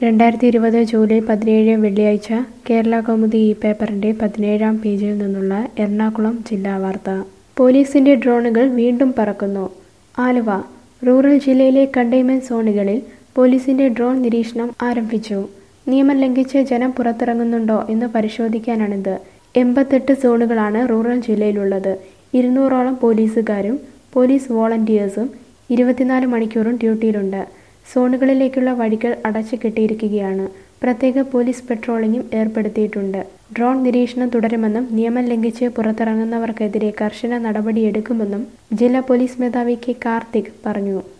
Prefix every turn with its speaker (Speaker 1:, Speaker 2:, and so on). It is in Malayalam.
Speaker 1: രണ്ടായിരത്തി ഇരുപത് ജൂലൈ പതിനേഴ് വെള്ളിയാഴ്ച കേരള കൗമുദി ഈ പേപ്പറിന്റെ പതിനേഴാം പേജിൽ നിന്നുള്ള എറണാകുളം ജില്ലാ വാർത്ത പോലീസിന്റെ ഡ്രോണുകൾ വീണ്ടും പറക്കുന്നു ആലുവ റൂറൽ ജില്ലയിലെ കണ്ടെയ്ൻമെന്റ് സോണുകളിൽ പോലീസിന്റെ ഡ്രോൺ നിരീക്ഷണം ആരംഭിച്ചു നിയമം ലംഘിച്ച് ജനം പുറത്തിറങ്ങുന്നുണ്ടോ എന്ന് പരിശോധിക്കാനാണിത് എൺപത്തെട്ട് സോണുകളാണ് റൂറൽ ജില്ലയിലുള്ളത് ഇരുന്നൂറോളം പോലീസുകാരും പോലീസ് വോളണ്ടിയേഴ്സും ഇരുപത്തിനാല് മണിക്കൂറും ഡ്യൂട്ടിയിലുണ്ട് സോണുകളിലേക്കുള്ള വഴികൾ അടച്ചു കെട്ടിയിരിക്കുകയാണ് പ്രത്യേക പോലീസ് പെട്രോളിംഗും ഏർപ്പെടുത്തിയിട്ടുണ്ട് ഡ്രോൺ നിരീക്ഷണം തുടരുമെന്നും നിയമം ലംഘിച്ച് പുറത്തിറങ്ങുന്നവർക്കെതിരെ കർശന നടപടിയെടുക്കുമെന്നും ജില്ലാ പോലീസ് മേധാവി കെ കാർത്തിക് പറഞ്ഞു